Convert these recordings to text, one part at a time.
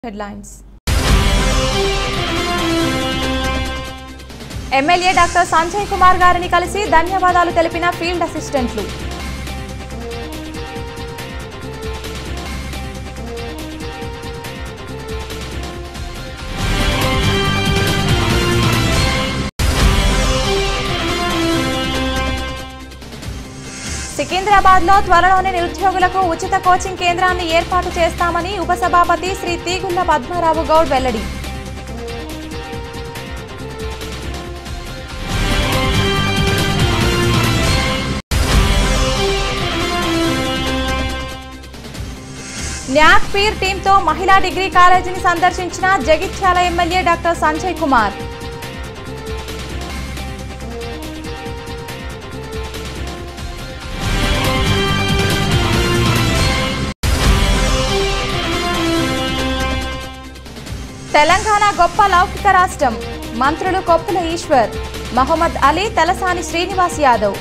Headlines MLA doctor Sanjay Kumar గారిని కలిసి ధన్యవాదాలు తెలిపిన ఫీల్డ్ అసిస్టెంట్లు సికింద్రాబాద్ లో త్వరలోనే నిరుద్యోగులకు ఉచిత కోచింగ్ కేంద్రాన్ని ఏర్పాటు చేస్తామని ఉపసభాపతి శ్రీ తీగుళ్ల పద్మారావు గౌడ్ వెల్లడి న్యాక్ పీర్ టీంతో మహిళా డిగ్రీ కాలేజీని సందర్శించిన జగిత్యాల ఎమ్మెల్యే డాక్టర్ సంజయ్ కుమార్ తెలంగాణ గొప్ప లౌకిక రాష్ట్రం మంత్రులు కొప్పుల ఈశ్వర్ మహమ్మద్ అలీ తలసాని శ్రీనివాస్ యాదవ్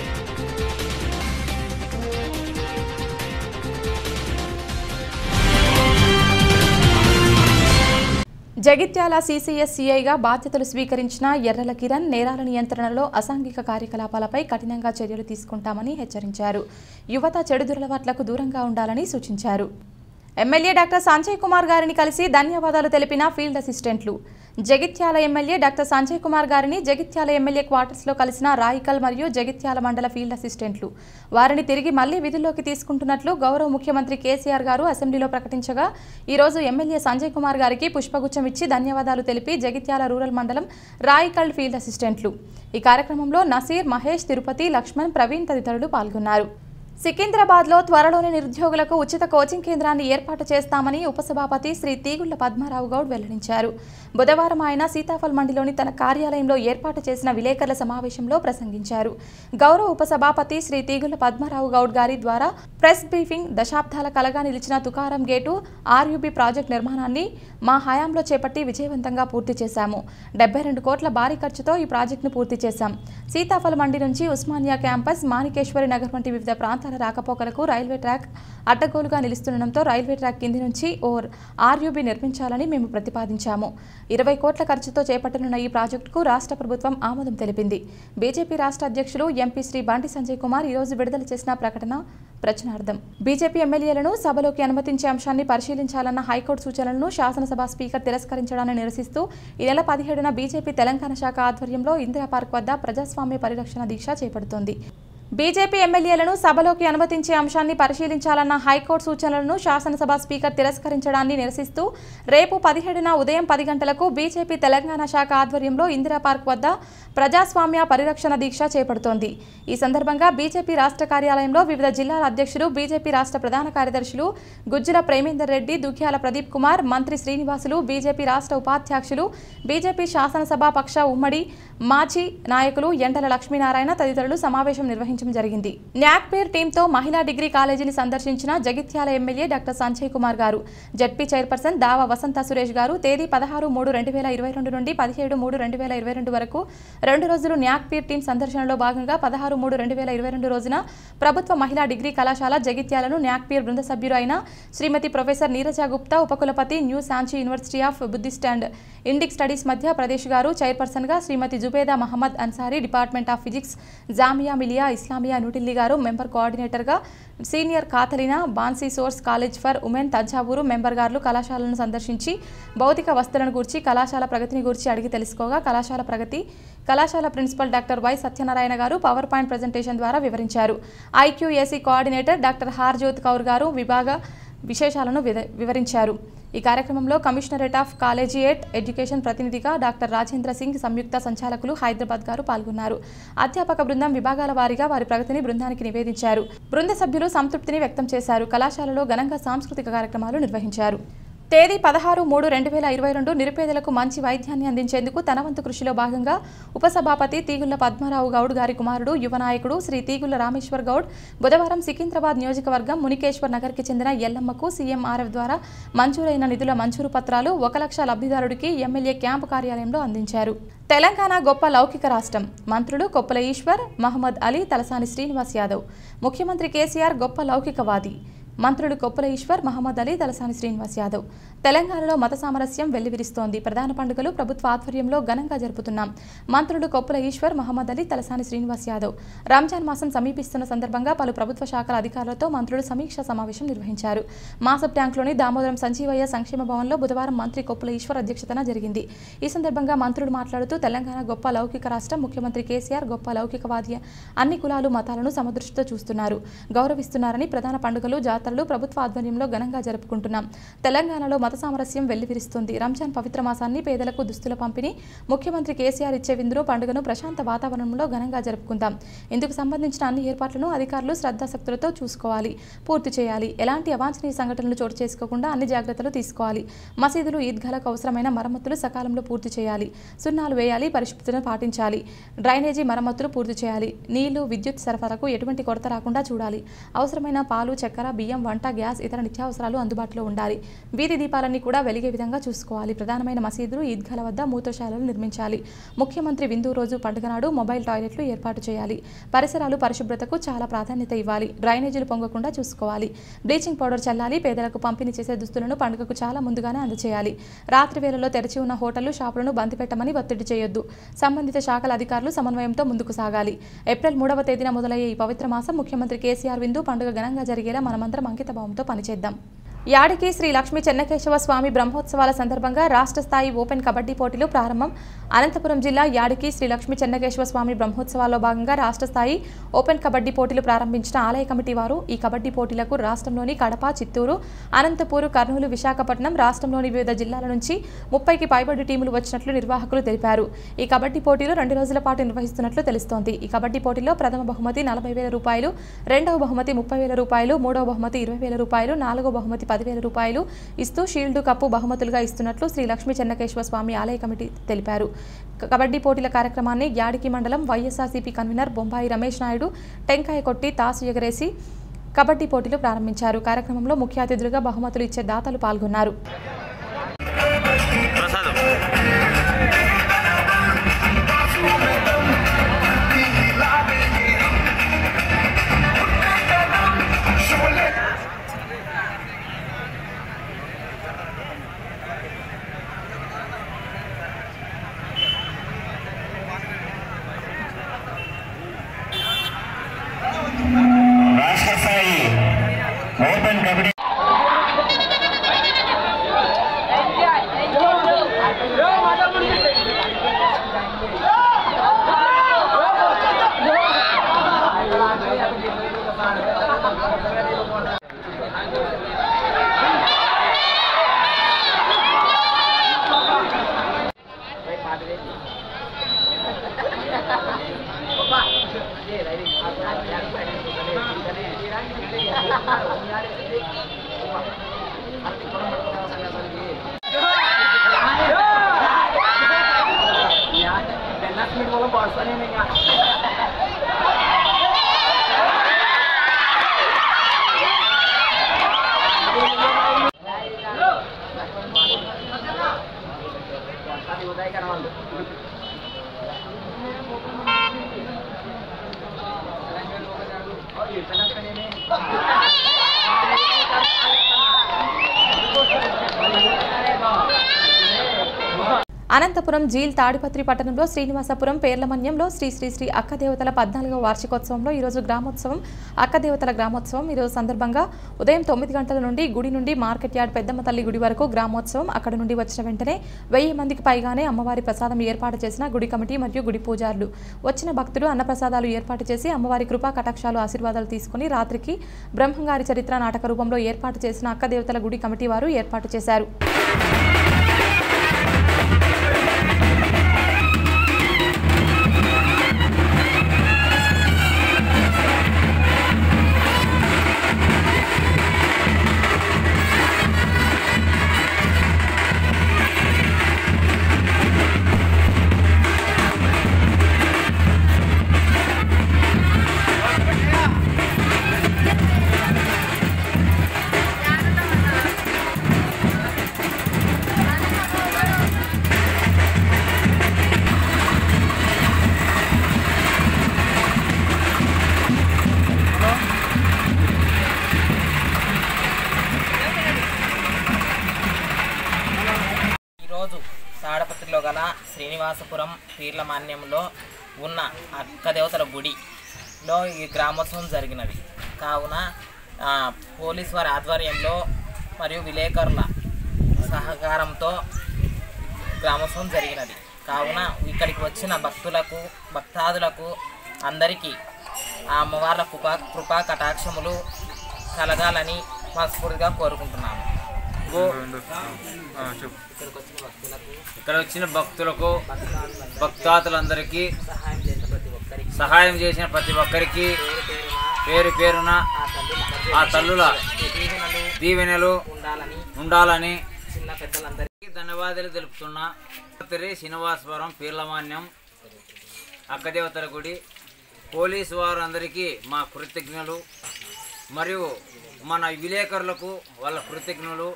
జగిత్యాల సీసీఎస్ సీఐగా బాధ్యతలు స్వీకరించిన ఎర్రల కిరణ్ నేరాల నియంత్రణలో అసాంఘిక కార్యకలాపాలపై కఠినంగా చర్యలు తీసుకుంటామని హెచ్చరించారు యువత చెడు దురలవాట్లకు దూరంగా ఉండాలని సూచించారు ఎమ్మెల్యే డాక్టర్ సంజయ్ కుమార్ గారిని కలిసి ధన్యవాదాలు తెలిపిన ఫీల్డ్ అసిస్టెంట్లు జగిత్యాల ఎమ్మెల్యే డాక్టర్ సంజయ్ కుమార్ గారిని జగిత్యాల ఎమ్మెల్యే క్వార్టర్స్లో కలిసిన రాయికల్ మరియు జగిత్యాల మండల ఫీల్డ్ అసిస్టెంట్లు వారిని తిరిగి మళ్లీ విధుల్లోకి తీసుకుంటున్నట్లు గౌరవ ముఖ్యమంత్రి కేసీఆర్ గారు అసెంబ్లీలో ప్రకటించగా ఈ రోజు ఎమ్మెల్యే సంజయ్ కుమార్ గారికి పుష్పగుచ్చం ఇచ్చి ధన్యవాదాలు తెలిపి జగిత్యాల రూరల్ మండలం రాయికల్ ఫీల్డ్ అసిస్టెంట్లు ఈ కార్యక్రమంలో నసీర్ మహేష్ తిరుపతి లక్ష్మణ్ ప్రవీణ్ తదితరులు పాల్గొన్నారు సికింద్రాబాద్లో త్వరలోనే నిరుద్యోగులకు ఉచిత కోచింగ్ కేంద్రాన్ని ఏర్పాటు చేస్తామని ఉపసభాపతి శ్రీ తీగుళ్ల పద్మారావు గౌడ్ వెల్లడించారు బుధవారం ఆయన సీతాఫల్ మండిలోని తన కార్యాలయంలో ఏర్పాటు చేసిన విలేకరుల సమావేశంలో ప్రసంగించారు గౌరవ ఉపసభాపతి శ్రీ తీగుళ్ల పద్మారావు గౌడ్ గారి ద్వారా ప్రెస్ బ్రీఫింగ్ దశాబ్దాల కలగా నిలిచిన తుకారం గేటు ఆర్యూబీ ప్రాజెక్ట్ నిర్మాణాన్ని మా హయాంలో చేపట్టి విజయవంతంగా పూర్తి చేశాము డెబ్బై రెండు కోట్ల భారీ ఖర్చుతో ఈ ప్రాజెక్టును పూర్తి చేశాం సీతాఫల మండి నుంచి ఉస్మానియా క్యాంపస్ మాణికేశ్వరి నగర్ వంటి వివిధ ప్రాంతాల రాకపోకలకు రైల్వే ట్రాక్ అడ్డగోలుగా నిలుస్తుండటంతో రైల్వే ట్రాక్ కింది నుంచి ఓ ఆర్యూబీ నిర్మించాలని మేము ప్రతిపాదించాము ఇరవై కోట్ల ఖర్చుతో చేపట్టనున్న ఈ ప్రాజెక్టుకు రాష్ట్ర ప్రభుత్వం ఆమోదం తెలిపింది బీజేపీ రాష్ట్ర అధ్యక్షులు ఎంపీ శ్రీ బండి సంజయ్ కుమార్ ఈ రోజు విడుదల చేసిన ప్రకటన ప్రచునార్థం బీజేపీ ఎమ్మెల్యేలను సభలోకి అనుమతించే అంశాన్ని పరిశీలించాలన్న హైకోర్టు సూచనలను శాసనసభ స్పీకర్ తిరస్కరించడాన్ని నిరసిస్తూ ఈ నెల పదిహేడున బీజేపీ తెలంగాణ శాఖ ఆధ్వర్యంలో ఇందిరా పార్క్ వద్ద ప్రజాస్వామ్య పరిరక్షణ దీక్ష చేపడుతోంది బీజేపీ ఎమ్మెల్యేలను సభలోకి అనుమతించే అంశాన్ని పరిశీలించాలన్న హైకోర్టు సూచనలను శాసనసభ స్పీకర్ తిరస్కరించడాన్ని నిరసిస్తూ రేపు పదిహేడున ఉదయం పది గంటలకు బీజేపీ తెలంగాణ శాఖ ఆధ్వర్యంలో ఇందిరా పార్క్ వద్ద ప్రజాస్వామ్య పరిరక్షణ దీక్ష చేపడుతోంది ఈ సందర్భంగా బీజేపీ రాష్ట్ర కార్యాలయంలో వివిధ జిల్లాల అధ్యక్షులు బీజేపీ రాష్ట్ర ప్రధాన కార్యదర్శులు గుజ్జుల ప్రేమేందర్ రెడ్డి దుగ్గ్యాల ప్రదీప్ కుమార్ మంత్రి శ్రీనివాసులు బీజేపీ రాష్ట్ర ఉపాధ్యక్షులు బీజేపీ శాసనసభ పక్ష ఉమ్మడి మాజీ నాయకులు ఎండల లక్ష్మీనారాయణ తదితరులు సమావేశం నిర్వహించడం జరిగింది న్యాక్పేర్ టీంతో మహిళా డిగ్రీ కాలేజీని సందర్శించిన Jagtial MLA doctor Sanjay Kumar garu ZP chairperson దావా వసంత సురేష్ గారు తేదీ పదహారు మూడు రెండు వేల ఇరవై రెండు నుండి పదిహేడు మూడు రెండు వేల ఇరవై రెండు వరకు రెండు రోజులు న్యాక్పీర్ టీం సందర్శనలో భాగంగా పదహారు మూడు రెండు వేల ఇరవై రెండు రోజున ప్రభుత్వ మహిళా డిగ్రీ కళాశాల జగిత్యాలను న్యాక్పీర్ బృంద సభ్యులు అయిన శ్రీమతి ప్రొఫెసర్ నీరజ గుప్తా ఉపకులపతి new Sanchi university of Buddhist and Indic studies Madhya Pradesh garu చైర్పర్సన్గా Shrimati Zubeda Mohammed Ansari department of physics Jamia Millia Islamia New Delhi garu member కోఆర్డినేటర్గా senior Catalina Bon Secours college for women Thanjavur member garu కళాశాలను సందర్శించి భౌతిక వస్తువులను గురించి కళాశాల ప్రగతిని గురించి అడిగి తెలుసుకోగా కళాశాల ప్రగతి కళాశాల ప్రిన్సిపల్ డాక్టర్ వై సత్యనారాయణ గారు పవర్ పాయింట్ ప్రజెంటేషన్ ద్వారా వివరించారు IQAC coordinator doctor Harjyot Kaur garu విభాగ విశేషాలను విద- వివరించారు ఈ కార్యక్రమంలో కమిషనరేట్ ఆఫ్ కాలేజియేట్ ఎడ్యుకేషన్ ప్రతినిధిగా డాక్టర్ రాజేంద్ర సింగ్ సంయుక్త సంచాలకులు హైదరాబాద్ గారు పాల్గొన్నారు అధ్యాపక బృందం విభాగాల వారీగా వారి ప్రగతిని బృందానికి నివేదించారు బృంద సభ్యులు సంతృప్తిని వ్యక్తం చేశారు కళాశాలలో ఘనంగా సాంస్కృతిక కార్యక్రమాలు నిర్వహించారు తేదీ పదహారు మూడు రెండు వేల ఇరవై రెండు నిరుపేదలకు మంచి వైద్యాన్ని అందించేందుకు తన వంతు కృషిలో భాగంగా ఉపసభాపతి తీగుళ్ల పద్మారావు గౌడ్ గారి కుమారుడు యువ నాయకుడు శ్రీ తీగుళ్ల రామేశ్వర్ గౌడ్ బుధవారం సికింద్రాబాద్ నియోజకవర్గం మునికేశ్వర్ నగర్కి చెందిన ఎల్లమ్మకు సీఎంఆర్ఎఫ్ ద్వారా మంజూరైన నిధుల మంజూరు పత్రాలు ఒక లక్ష లబ్ధిదారుడికి ఎమ్మెల్యే క్యాంపు కార్యాలయంలో అందించారు తెలంగాణ గొప్ప లౌకిక రాష్ట్రం మంత్రులు కొప్పుల ఈశ్వర్ మహమ్మద్ అలీ తలసాని శ్రీనివాస్ యాదవ్ ముఖ్యమంత్రి కేసీఆర్ గొప్ప లౌకికవాది మంత్రులు కొప్పుల ఈశ్వర్ మహమ్మద్ అలీ తలసాని శ్రీనివాస్ యాదవ్ తెలంగాణలో మత సామరస్యం వెల్లివిరుస్తోంది ప్రధాన పండుగలు ప్రభుత్వ ఆధ్వర్యంలో ఘనంగా జరుపుతున్నాం మంత్రులు కొప్పుల ఈశ్వర్ మహమ్మద్ అలీ తలసాని శ్రీనివాస్ యాదవ్ రంజాన్ మాసం సమీపిస్తున్న సందర్భంగా పలు ప్రభుత్వ శాఖల అధికారులతో మంత్రులు సమీక్షా సమావేశం నిర్వహించారు మాసప్ ట్యాంక్లోని దామోదరం సంజీవయ్య సంక్షేమ భవన్లో బుధవారం మంత్రి కొప్పుల ఈశ్వర్ అధ్యక్షతన జరిగింది ఈ సందర్భంగా మంత్రులు మాట్లాడుతూ తెలంగాణ గొప్ప లౌకిక రాష్ట్రం ముఖ్యమంత్రి కేసీఆర్ గొప్ప లౌకికవాది అన్ని కులాలు మతాలను సమదృష్టితో చూస్తున్నారు గౌరవిస్తున్నారని ప్రధాన పండుగలు జాతరలు ప్రభుత్వ ఆధ్వర్యంలో ఘనంగా జరుపుకుంటున్నాం తెలంగాణలో మత సామరస్యం వెల్లివిరుస్తుంది రంజాన్ పవిత్ర మాసాన్ని పేదలకు దుస్తుల పంపిణీ ముఖ్యమంత్రి కేసీఆర్ ఇచ్చే విందులో పండుగను ప్రశాంత వాతావరణంలో ఘనంగా జరుపుకుందాం ఇందుకు సంబంధించిన అన్ని ఏర్పాట్లను అధికారులు శ్రద్ధాశక్తులతో చూసుకోవాలి పూర్తి చేయాలి ఎలాంటి అవాంఛనీయ సంఘటనలు చోటు చేసుకోకుండా అన్ని జాగ్రత్తలు తీసుకోవాలి మసీదులు ఈద్గాలకు అవసరమైన మరమ్మతులు సకాలంలో పూర్తి చేయాలి సున్నాలు వేయాలి పరిశుభ్రతను పాటించాలి డ్రైనేజీ మరమ్మతులు పూర్తి చేయాలి నీళ్లు విద్యుత్ సరఫరాకు ఎటువంటి కొరత రాకుండా చూడాలి అవసరమైన పాలు చక్కెర బియ్యం వంట గ్యాస్ ఇతర నిత్యావసరాలు అందుబాటులో ఉండాలి వీధి దీపాలన్నీ కూడా వెలిగే విధంగా చూసుకోవాలి ప్రధానమైన మసీదులు ఈద్గాల వద్ద మూత్రశాలలు నిర్మించాలి ముఖ్యమంత్రి విందు రోజు పండుగ నాడు మొబైల్ టాయిలెట్లు ఏర్పాటు చేయాలి పరిసరాలు పరిశుభ్రతకు చాలా ప్రాధాన్యత ఇవ్వాలి డ్రైనేజీలు పొంగకుండా చూసుకోవాలి బ్లీచింగ్ పౌడర్ చల్లాలి పేదలకు పంపిణీ చేసే దుస్తులను పండుగకు చాలా ముందుగానే అందజేయాలి రాత్రి వేళల్లో తెరిచి ఉన్న హోటళ్లు షాపులను బంద్ పెట్టమని ఒత్తిడి చేయొద్దు సంబంధిత శాఖల అధికారులు సమన్వయంతో ముందుకు సాగాలి ఏప్రిల్ మూడవ తేదీన మొదలయ్యే ఈ పవిత్ర మాసం ముఖ్యమంత్రి కేసీఆర్ విందు పండుగ ఘనంగా జరిగేలా మనమందరం అంకితభావంతో పనిచేద్దాం యాడికి శ్రీ లక్ష్మీ చెన్నకేశవ స్వామి బ్రహ్మోత్సవాల సందర్భంగా రాష్ట్ర స్థాయి ఓపెన్ కబడ్డీ పోటీలు ప్రారంభం అనంతపురం జిల్లా యాడికి శ్రీ లక్ష్మీ చెన్నకేశవ స్వామి బ్రహ్మోత్సవాల్లో భాగంగా రాష్ట్ర స్థాయి ఓపెన్ కబడ్డీ పోటీలు ప్రారంభించిన ఆలయ కమిటీ వారు ఈ కబడ్డీ పోటీలకు రాష్ట్రంలోని కడప చిత్తూరు అనంతపూరు కర్నూలు విశాఖపట్నం రాష్ట్రంలోని వివిధ జిల్లాల నుంచి ముప్పైకి పైబడి టీములు వచ్చినట్లు నిర్వాహకులు తెలిపారు ఈ కబడ్డీ పోటీలు రెండు రోజుల పాటు నిర్వహిస్తున్నట్లు తెలుస్తోంది ఈ కబడ్డీ పోటీలో ప్రథమ బహుమతి నలభై వేల రూపాయలు రెండవ బహుమతి ముప్పై వేల రూపాయలు మూడవ బహుమతి ఇరవై వేల రూపాయలు నాలుగో బహుమతి పదివేల రూపాయలు ఇస్తూ షీల్డ్ కప్పు బహుమతులుగా ఇస్తున్నట్లు శ్రీ లక్ష్మీ చెన్నకేశ్వర స్వామి ఆలయ కమిటీ తెలిపారు కబడ్డీ పోటీల కార్యక్రమాన్ని యాడికి మండలం వైఎస్ఆర్సీపీ కన్వీనర్ బొంబాయి రమేష్ నాయుడు టెంకాయ కొట్టి తాసు ఎగరేసి కబడ్డీ పోటీలు ప్రారంభించారు కార్యక్రమంలో ముఖ్య అతిథులుగా బహుమతులు ఇచ్చే దాతలు పాల్గొన్నారు ప్రసాదం రాష్ట్ర స్థాయి ఓపెన్ కబడ్డీ అనంతపురం జీల్ తాడిపత్రి పట్టణంలో శ్రీనివాసపురం పేర్లమన్యంలో శ్రీ శ్రీ శ్రీ అక్కదేవతల పద్నాలుగవ వార్షికోత్సవంలో ఈరోజు గ్రామోత్సవం అక్కదేవతల గ్రామోత్సవం ఈరోజు సందర్భంగా ఉదయం తొమ్మిది గంటల నుండి గుడి నుండి మార్కెట్ యార్డ్ పెద్దమ్మ తల్లి గుడి వరకు గ్రామోత్సవం అక్కడ నుండి వచ్చిన వెంటనే వెయ్యి మందికి పైగానే అమ్మవారి ప్రసాదం ఏర్పాటు చేసిన గుడి కమిటీ మరియు గుడి పూజారులు వచ్చిన భక్తులు అన్నప్రసాదాలు ఏర్పాటు చేసి అమ్మవారి కృపా కటాక్షాలు ఆశీర్వాదాలు తీసుకుని రాత్రికి బ్రహ్మంగారి చరిత్ర నాటక రూపంలో ఏర్పాటు చేసిన అక్కదేవతల గుడి కమిటీ వారు ఏర్పాటు చేశారు Yeah. డిస్టిక్లో గల శ్రీనివాసపురం పీర్ల మాన్యంలో ఉన్న అక్క దేవతల గుడిలో ఈ గ్రామోత్సవం జరిగినది కావున ఆ, పోలీస్ వారి ఆధ్వర్యంలో మరియు విలేకరుల సహకారంతో గ్రామోత్సవం జరిగినది కావున ఇక్కడికి వచ్చిన భక్తులకు భక్తాదులకు అందరికీ ఆ అమ్మవార్ల కృపా కృపా కటాక్షములు కలగాలని మనస్ఫూర్తిగా కోరుకుంటున్నాను ఇక్కడికి వచ్చిన భక్తులకు ఇక్కడ వచ్చిన భక్తులకు భక్తాదులందరికీ సహాయం చేసిన ప్రతి ఒక్కరికి సహాయం చేసిన ప్రతి ఒక్కరికి పేరు పేరున ఆ తల్లి ఆ తల్లుల దీవెనలు దీవెనలు ఉండాలని ఉండాలని చిన్న పెద్దలందరికీ ధన్యవాదాలు తెలుపుతున్నా తిరి శ్రీనివాసపురం పీర్లమాన్యం అక్కదేవతల గుడి పోలీసు వారందరికీ మా కృతజ్ఞలు మరియు మన విలేకరులకు వాళ్ళ కృతజ్ఞులు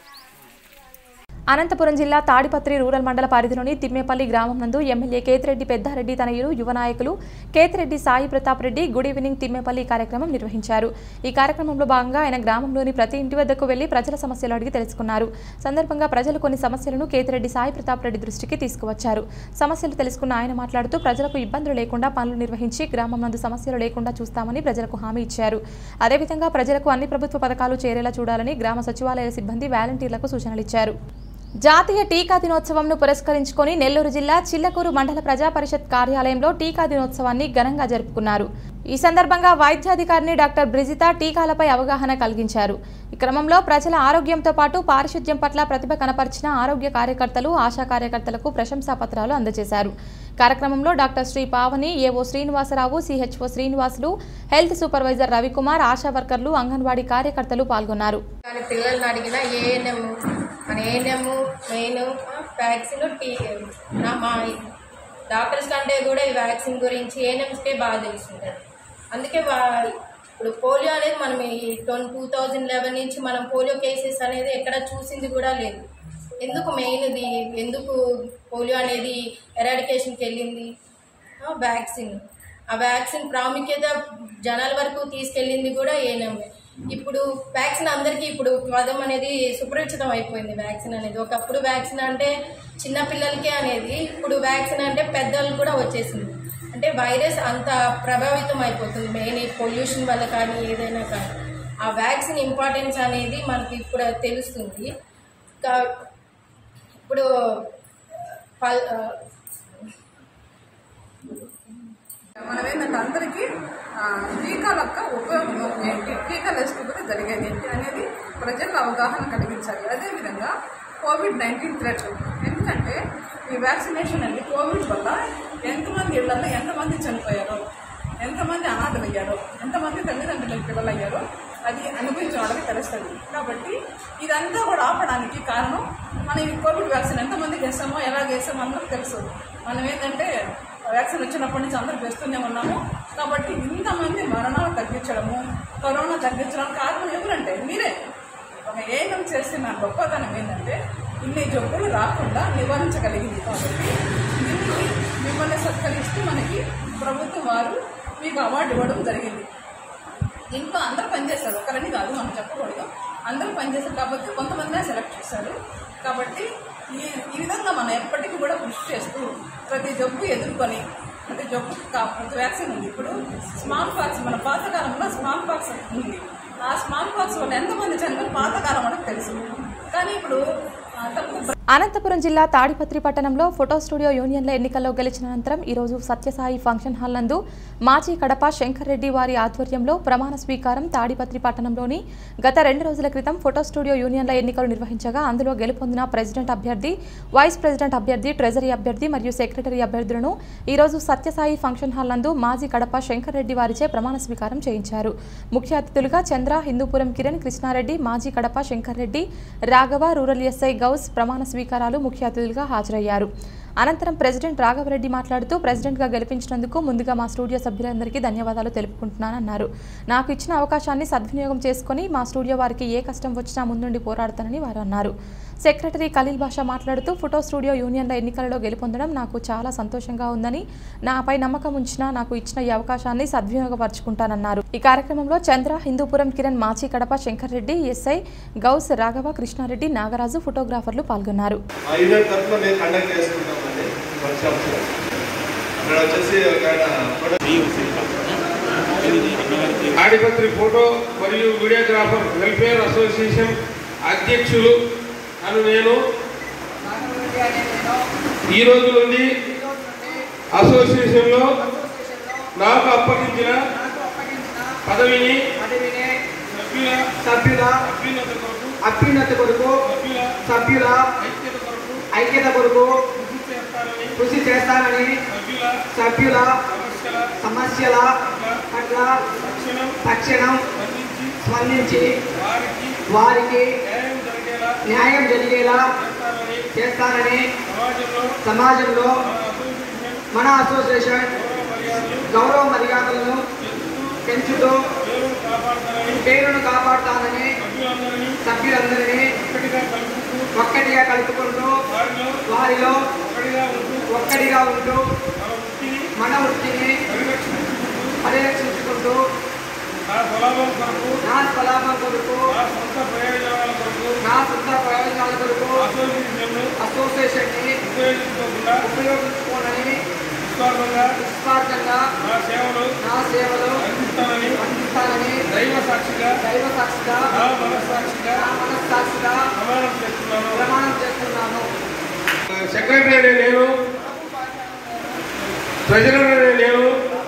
అనంతపురం జిల్లా తాడిపత్రి రూరల్ మండల పరిధిలోని తిమ్మేపల్లి గ్రామం నందు ఎమ్మెల్యే కేతిరెడ్డి పెద్దారెడ్డి తనయులు యువ నాయకులు కేతిరెడ్డి సాయి ప్రతాప్ రెడ్డి గుడ్ ఈవినింగ్ తిమ్మేపల్లి కార్యక్రమం నిర్వహించారు ఈ కార్యక్రమంలో భాగంగా ఆయన గ్రామంలోని ప్రతి ఇంటి వద్దకు వెళ్లి ప్రజల సమస్యలు అడిగి తెలుసుకున్నారు సందర్భంగా ప్రజలు కొన్ని సమస్యలను కేతిరెడ్డి సాయి ప్రతాప్ రెడ్డి దృష్టికి తీసుకువచ్చారు సమస్యలు తెలుసుకున్న ఆయన మాట్లాడుతూ ప్రజలకు ఇబ్బందులు లేకుండా పనులు నిర్వహించి గ్రామం నందు సమస్యలు లేకుండా చూస్తామని ప్రజలకు హామీ ఇచ్చారు అదేవిధంగా ప్రజలకు అన్ని ప్రభుత్వ పథకాలు చేరేలా చూడాలని గ్రామ సచివాలయ సిబ్బంది వాలంటీర్లకు సూచనలు ఇచ్చారు జాతీయ టీకా దినోత్సవంను పురస్కరించుకొని నెల్లూరు జిల్లా చిల్లకూరు మండల ప్రజా పరిషత్ కార్యాలయంలో టీకా దినోత్సవాన్ని ఘనంగా జరుపుకున్నారు ఈ సందర్భంగా వైద్యాధికారిని డాక్టర్ బ్రిజిత టీకాలపై అవగాహన కలిగించారు ఈ క్రమంలో ప్రజల ఆరోగ్యంతో పాటు పారిశుద్ధ్యం పట్ల ప్రతిభ కనపరిచిన ఆరోగ్య కార్యకర్తలు ఆశా కార్యకర్తలకు ప్రశంసా పత్రాలు అందజేశారు కార్యక్రమంలో doctor Shri Pavani AO Srinivasa Rao CHO Srinivasulu health supervisor Ravikumar ASHA వర్కర్లు అంగన్వాడీ కార్యకర్తలు పాల్గొన్నారు కానీ పిల్లల్ని అడిగిన ఏఎన్ఎం మన ఏఎన్ఎం మెయిన్ వ్యాక్సిన్ టీ నా మా డాక్టర్స్ కంటే కూడా ఈ వ్యాక్సిన్ గురించి ఏఎన్ఎంస్కే బాగా తెలుస్తుంటుంది అందుకే వా- ఇప్పుడు పోలియో అనేది మనం ఈ ట్వంటీ టూ థౌజండ్ లెవెన్ నుంచి మనం పోలియో కేసెస్ అనేది ఎక్కడ చూసింది కూడా లేదు ఎందుకు మెయిన్ ఇది ఎందుకు పోలియో అనేది ఎరాడికేషన్కి వెళ్ళింది ఆ, వ్యాక్సిన్ ఆ వ్యాక్సిన్ ప్రాముఖ్యత జనాల వరకు తీసుకెళ్ళింది కూడా ఏనమ్మే ఇప్పుడు వ్యాక్సిన్ అందరికీ ఇప్పుడు పదం అనేది సుపరిచితం అయిపోయింది వ్యాక్సిన్ అనేది ఒకప్పుడు వ్యాక్సిన్ అంటే చిన్న పిల్లలకే అనేది ఇప్పుడు వ్యాక్సిన్ అంటే పెద్దలకు కూడా వచ్చేసింది అంటే వైరస్ అంత ప్రభావితం అయిపోతుంది మెయిన్ ఈ పొల్యూషన్ వల్ల కానీ ఏదైనా కానీ ఆ వ్యాక్సిన్ ఇంపార్టెన్స్ అనేది మనకి ఇప్పుడు తెలుస్తుంది కా- ఇప్పుడు పల్- ఆ, మనం ఏంటంటే అందరికీ ఆ, టీకాల యొక్క ఉపయోగం ఏంటి టీకాలు వేసుకోకపోతే జరిగేది ఏంటి అనేది ప్రజలకు అవగాహన కలిగించాలి అదేవిధంగా కోవిడ్ నైన్టీన్ థ్రెట్ ఎందుకంటే ఈ వ్యాక్సినేషన్ అండి కోవిడ్ వల్ల ఎంతమంది ఇళ్లలో ఎంతమంది చనిపోయారో ఎంతమంది అనాథలు అయ్యారో ఎంతమంది తల్లిదండ్రులకు పిల్లలు అయ్యారో అది అనుభవించిన వాళ్ళకి తెలుస్తుంది కాబట్టి ఇదంతా కూడా ఆపడానికి కారణం మనం ఈ కోవిడ్ వ్యాక్సిన్ ఎంతమందికి వేస్తామో ఎలా వేస్తామో అందరికి తెలుసు మనం ఏంటంటే వ్యాక్సిన్ వచ్చినప్పటి నుంచి అందరూ వేస్తూనే ఉన్నాము కాబట్టి ఇంతమంది మరణాలు తగ్గించడము కరోనా తగ్గించడానికి కారణం ఎవరంటే మీరే ఒక ఏం చేసిన గొప్పతనం ఏంటంటే ఇన్ని జబ్బులు రాకుండా నివారించగలిగింది కాబట్టి దీనికి మిమ్మల్ని సత్కరిస్తూ మనకి ప్రభుత్వం వారు మీకు అవార్డు ఇవ్వడం జరిగింది దీంట్లో అందరూ పనిచేస్తారు ఒకరని కాదు మనం చెప్పకూడదు అందరూ పనిచేస్తారు కాబట్టి కొంతమంది సెలెక్ట్ చేశారు కాబట్టి ఈ ఈ విధంగా మనం ఎప్పటికీ కూడా కృషి చేస్తూ ప్రతి జబ్బు ఎదుర్కొని ప్రతి జబ్బు కా- ప్రతి వ్యాక్సిన్ ఉంది ఇప్పుడు స్మాల్ పాక్స్ మన పాతకాలంలో స్మాల్ పాక్స్ ఉంది ఆ స్మాల్ పాక్స్ వల్ల ఎంతమంది చనిపోయిన పాతకాలం మనకు తెలుసు కానీ ఇప్పుడు ఆ, తప్పు అనంతపురం జిల్లా తాడిపత్రి పట్టణంలో ఫోటో స్టూడియో యూనియన్ల ఎన్నికల్లో గెలిచిన అనంతరం ఈరోజు సత్యసాయి ఫంక్షన్ హాల్ నందు మాజీ కడప శంకర్ రెడ్డి వారి ఆధ్వర్యంలో ప్రమాణ స్వీకారం తాడిపత్రి పట్టణంలోని గత రెండు రోజుల క్రితం ఫోటో స్టూడియో యూనియన్ల ఎన్నికలు నిర్వహించగా అందులో గెలుపొందిన ప్రెసిడెంట్ అభ్యర్థి వైస్ ప్రెసిడెంట్ అభ్యర్థి ట్రెజరీ అభ్యర్థి మరియు సెక్రటరీ అభ్యర్థులను ఈరోజు సత్యసాయి ఫంక్షన్ హాల్ నందు మాజీ కడప శంకర్ రెడ్డి వారిచే ప్రమాణ స్వీకారం చేయించారు ముఖ్య అతిథులుగా చంద్ర హిందూపురం కిరణ్ కృష్ణారెడ్డి మాజీ కడప శంకర్ రెడ్డి రాఘవ రూరల్ ఎస్ఐ గౌస్ ప్రమాణ స్వీకారాలు ముఖ్య అతిథులుగా హాజరయ్యారు అనంతరం ప్రెసిడెంట్ రాఘవరెడ్డి మాట్లాడుతూ ప్రెసిడెంట్గా గెలిపించినందుకు ముందుగా మా స్టూడియో సభ్యులందరికీ ధన్యవాదాలు తెలుపుకుంటున్నానన్నారు నాకు ఇచ్చిన అవకాశాన్ని సద్వినియోగం చేసుకొని మా స్టూడియో వారికి ఏ కష్టం వచ్చినా ముందుండి పోరాడతానని వారు అన్నారు సెక్రటరీ ఖలీల్ బాషా మాట్లాడుతూ ఫోటో స్టూడియో యూనియన్ల ఎన్నికలలో గెలుపొందడం నాకు చాలా సంతోషంగా ఉందని నాపై నమ్మకం ఉంచిన నాకు ఇచ్చిన ఈ అవకాశాన్ని సద్వినియోగపరుచుకుంటానన్నారు ఈ కార్యక్రమంలో చంద్ర హిందూపురం కిరణ్ మాచి కడప శంకర్ రెడ్డి ఎస్ఐ గౌస్ రాఘవ కృష్ణారెడ్డి నాగరాజు ఫోటోగ్రాఫర్లు పాల్గొన్నారు ఆ ఈవెంట్ తరఫున మేము కండక్ట్ చేసుకుంటామండి వర్క్షాప్స్ ఇక్కడ వచ్చేసి ఒక ఆయన ఫోటో ఆడిపత్రి ఫోటో మరియు వీడియోగ్రాఫర్ వెల్ఫేర్ అసోసియేషన్ అధ్యక్షులు అను నేను ఈ రోజు నుండి అసోసియేషన్లో నాకు అప్పగించిన పదవిని సభ్యుల సభ్యుల అభ్యున్నత కొరకు అభ్యున్నత కొరకు సభ్యుల సభ్యుల ఐక్యత కొరకు ఐక్యత కొరకు కృషి చేస్తానని కృషి చేస్తానని సభ్యుల సభ్యుల సమస్యల సమస్యల పట్ల తక్షణం తక్షణం స్పందించి స్పందించి వారికి వారికి న్యాయం జరిగేలా న్యాయం జరిగేలా చేస్తానని చేస్తానని సమాజంలో సమాజంలో మన అసోసియేషన్ మన అసోసియేషన్ గౌరవ గౌరవ మర్యాదలు మర్యాదలను పెంచుతూ పెంచుతూ పేరును కాపాడతానని పేరును కాపాడుతానని సభ్యులందరినీ సభ్యులందరినీ ఒక్కటిగా కలుపుతూ ఒక్కటిగా కలుపుకుంటూ వారిలో వారిలో ఒక్కడిగా ఉంటూ ఒక్కడిగా ఉంటూ మన వృత్తిని మన వృత్తిని పరిరక్షించుకుంటూ పరిరక్షించుకుంటూ నా స్వలాభం కొరకు నా స్వలాభం కొరకు నా సొంత ప్రయోజనాల కొరకు నా సొంత ప్రయోజనాల కొరకు అసోసియేషన్ను అసోసియేషన్ని ఉపయోగించుకోకుండా ఉపయోగించుకోనని నిస్వార్థంగా నిస్వార్థంగా నా సేవలు నా సేవలు అందిస్తానని అందిస్తానని దైవ సాక్షిగా దైవ సాక్షిగా నా మనస్సాక్షిగా నా మనస్సాక్షిగా ప్రమాణం చేస్తున్నాను ప్రమాణం చేస్తున్నాను సెక్రటరీ అనే నేను ట్రెజరర్ అనే నేను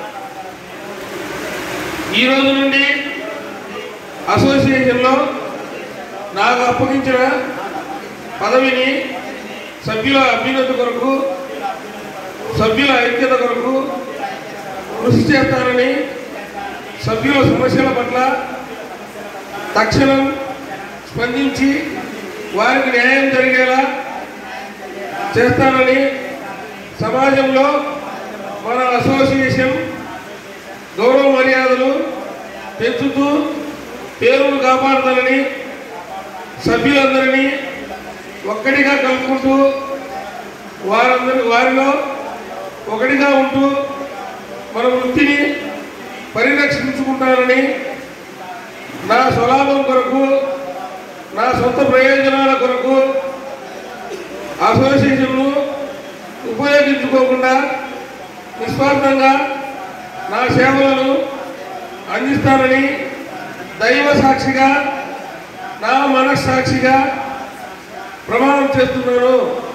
ఈ రోజు నుండి అసోసియేషన్లో నాకు అప్పగించిన పదవిని సభ్యుల అభ్యున్నతి కొరకు సభ్యుల ఐక్యత కొరకు కృషి చేస్తానని సభ్యుల సమస్యల పట్ల తక్షణం స్పందించి వారికి న్యాయం జరిగేలా చేస్తానని సమాజంలో మన అసోసియేషన్ గౌరవ మర్యాదలు పెంచుతూ పేరును కాపాడుతానని సభ్యులందరినీ ఒక్కటిగా కలుపుకుంటూ వారందరి వారిలో ఒకటిగా ఉంటూ మన వృత్తిని పరిరక్షించుకుంటానని నా స్వలాభం కొరకు నా సొంత ప్రయోజనాల కొరకు అసోసియేషన్ను ఉపయోగించుకోకుండా నిస్వార్థంగా నా సేవలను అందిస్తానని దైవ సాక్షిగా నా మనస్సాక్షిగా ప్రమాణం చేస్తున్నాను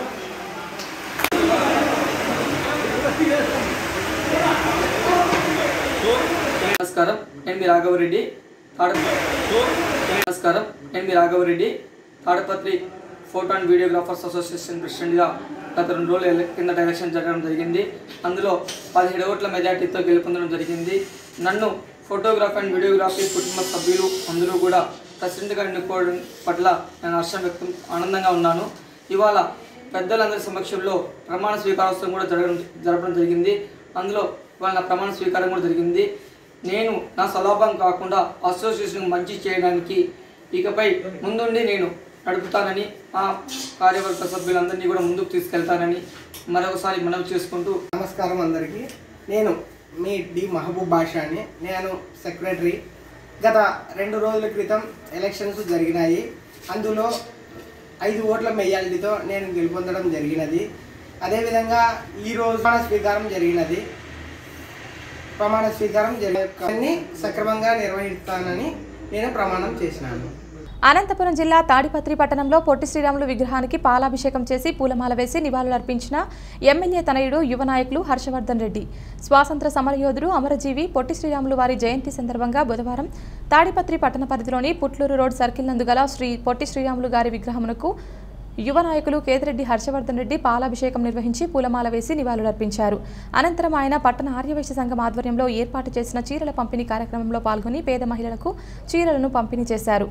నమస్కారం నేను మీ రాఘవరెడ్డి తాడ నమస్కారం నేను మీ Raghava Reddy Tadipatri photo and videographers association ప్రెసిడెంట్గా గత రెండు రోజుల ఎల- కిందట ఎలక్షన్ జరగడం జరిగింది అందులో పదిహేడు ఓట్ల మెజార్టీతో గెలుపొందడం జరిగింది నన్ను ఫోటోగ్రఫీ అండ్ వీడియోగ్రఫీ కుటుంబ సభ్యులు అందరూ కూడా ప్రెసిడెంట్గా ఎన్నుకోవడం పట్ల నేను హర్షం వ్యక్తం ఆనందంగా ఉన్నాను ఇవాళ పెద్దలందరి సమక్షంలో ప్రమాణ స్వీకారోత్సవం కూడా జరగడం జరపడం జరిగింది అందులో ఇవాళ నా ప్రమాణ స్వీకారం కూడా జరిగింది నేను నా స్వలాభం కాకుండా అసోసియేషన్ మంచి చేయడానికి ఇకపై ముందుండి నేను నడుపుతానని ఆ కార్యవర్గ సభ్యులందరినీ కూడా ముందుకు తీసుకెళ్తానని మరొకసారి మనవి చేసుకుంటూ నమస్కారం అందరికీ నేను మీ డి మహబూబ్ బాషాని నేను సెక్రటరీ గత రెండు రోజుల క్రితం ఎలక్షన్స్ జరిగినాయి అందులో ఐదు ఓట్ల మెజారిటీతో నేను గెలుపొందడం జరిగినది అదేవిధంగా ఈరోజు ప్రమాణ స్వీకారం జరిగినది ప్రమాణ స్వీకారం జరిగి సక్రమంగా నిర్వహిస్తానని నేను ప్రమాణం చేసినాను అనంతపురం జిల్లా తాడిపత్రి పట్టణంలో పొట్టి శ్రీరాములు విగ్రహానికి పాలాభిషేకం చేసి పూలమాల వేసి నివాళులర్పించిన ఎమ్మెల్యే తనయుడు యువ నాయకులు హర్షవర్ధన్ రెడ్డి స్వాతంత్ర సమరయోధుడు అమరజీవి పొట్టి శ్రీరాములు వారి జయంతి సందర్భంగా బుధవారం తాడిపత్రి పట్టణ పరిధిలోని పుట్లూరు రోడ్ సర్కిల్ నందు గల శ్రీ పొట్టి శ్రీరాములు గారి విగ్రహమునకు యువ నాయకులు కేతిరెడ్డి హర్షవర్ధన్ రెడ్డి పాలాభిషేకం నిర్వహించి పూలమాల వేసి నివాళులర్పించారు అనంతరం ఆయన పట్టణ ఆర్యవైశ్య సంఘం ఆధ్వర్యంలో ఏర్పాటు చేసిన చీరల పంపిణీ కార్యక్రమంలో పాల్గొని పేద మహిళలకు చీరలను పంపిణీ చేశారు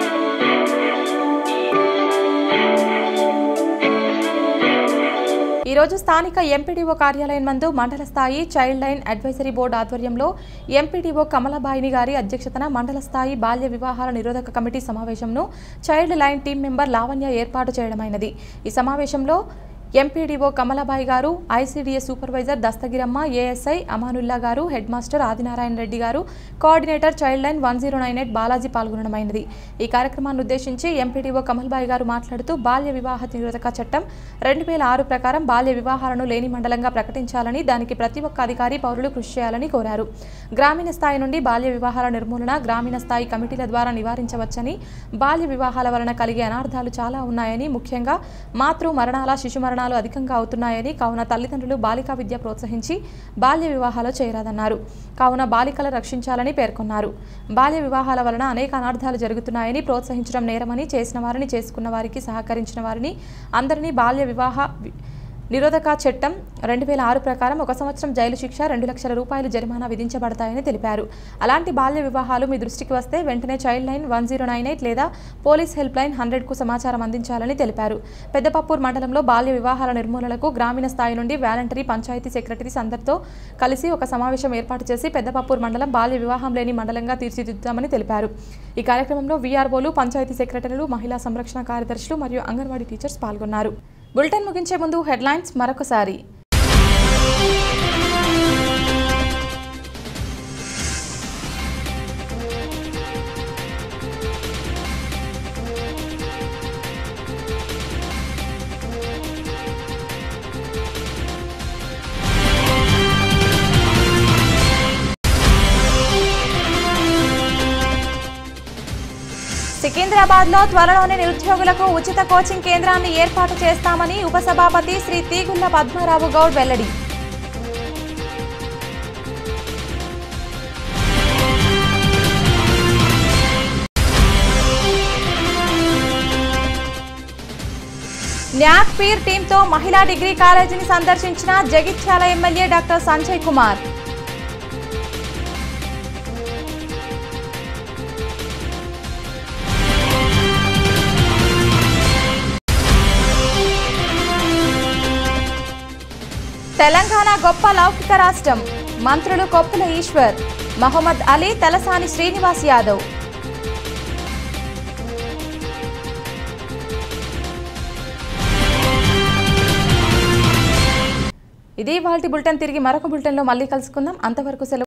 ఈ ఈరోజు స్థానిక ఎంపీడీఓ కార్యాలయం నందు మండల స్థాయి చైల్డ్ లైన్ అడ్వైజరీ బోర్డు ఆధ్వర్యంలో ఎంపీడీఓ కమలబాయిని గారి అధ్యక్షతన మండల స్థాయి బాల్య వివాహాల నిరోధక కమిటీ సమావేశంను childline team member Lavanya ఏర్పాటు చేయడమైనది ఈ సమావేశంలో MPDO Kamalabai garu ICDS supervisor Dastagiramma ASI Amanullah garu head master Adinarayana Reddy garu coordinator childline one zero nine eight Balaji పాల్గొనడమైనది ఈ కార్యక్రమాన్ని ఉద్దేశించి ఎంపీడీఓ కమల్బాయి గారు మాట్లాడుతూ బాల్య వివాహ నిరోధక చట్టం రెండు వేల ఆరు ప్రకారం బాల్య వివాహాలను లేని మండలంగా ప్రకటించాలని దానికి ప్రతి ఒక్క అధికారి పౌరులు కృషి చేయాలని కోరారు గ్రామీణ స్థాయి నుండి బాల్య వివాహాల నిర్మూలన గ్రామీణ స్థాయి కమిటీల ద్వారా నివారించవచ్చని బాల్య వివాహాల వలన కలిగే అనార్థాలు చాలా ఉన్నాయని ముఖ్యంగా మాతృ మరణాల శిశు మరణాలు అధికంగా అవుతున్నాయని కావున తల్లిదండ్రులు బాలికా విద్య ప్రోత్సహించి బాల్య వివాహాలు చేయరాదన్నారు కావున బాలికలు రక్షించాలని పేర్కొన్నారు బాల్య వివాహాల వలన అనేక అనార్థాలు జరుగుతున్నాయని ప్రోత్సహించడం నేరమని చేసిన వారిని చేసుకున్న వారికి సహకరించిన వారిని అందరినీ బాల్య వివాహ వి- నిరోధక చట్టం రెండు వేల ఆరు ప్రకారం ఒక సంవత్సరం జైలు శిక్ష రెండు లక్షల రూపాయలు జరిమానా విధించబడతాయని తెలిపారు అలాంటి బాల్య వివాహాలు మీ దృష్టికి వస్తే వెంటనే childline one zero nine eight లేదా పోలీస్ హెల్ప్ లైన్ హండ్రెడ్కు సమాచారం అందించాలని తెలిపారు పెద్దపప్పూర్ మండలంలో బాల్య వివాహాల నిర్మూలనకు గ్రామీణ స్థాయి నుండి వాలంటరీ పంచాయతీ సెక్రటరీస్ అందరితో కలిసి ఒక సమావేశం ఏర్పాటు చేసి పెద్దపప్పూర్ మండలం బాల్య వివాహం లేని మండలంగా తీర్చిదిద్దామని తెలిపారు ఈ కార్యక్రమంలో వీఆర్ఓలు పంచాయతీ సెక్రటరీలు మహిళా సంరక్షణ కార్యదర్శులు మరియు అంగన్వాడీ టీచర్స్ పాల్గొన్నారు బులెటిన్ ముగించే ముందు హెడ్లైన్స్ మరొకసారి సికింద్రాబాద్ లో త్వరలోనే నిరుద్యోగులకు ఉచిత కోచింగ్ కేంద్రాన్ని ఏర్పాటు చేస్తామని ఉపసభాపతి శ్రీ తీగుళ్ల పద్మారావు గౌడ్ వెల్లడి న్యాక్ పీర్ టీంతో మహిళా డిగ్రీ కాలేజీని సందర్శించిన జగిత్యాల ఎమ్మెల్యే డాక్టర్ సంజయ్ కుమార్ తెలంగాణ గొప్ప లౌకిక రాష్ట్రం మంత్రులు కొప్పుల ఈశ్వర్ మహమ్మద్ అలీ తలసాని శ్రీనివాస్ యాదవ్ ఇది వాళ్ళ బులెటిన్ తిరిగి మరొక బులెటిన్లో మళ్ళీ కలుసుకుందాం అంతవరకు సెలవు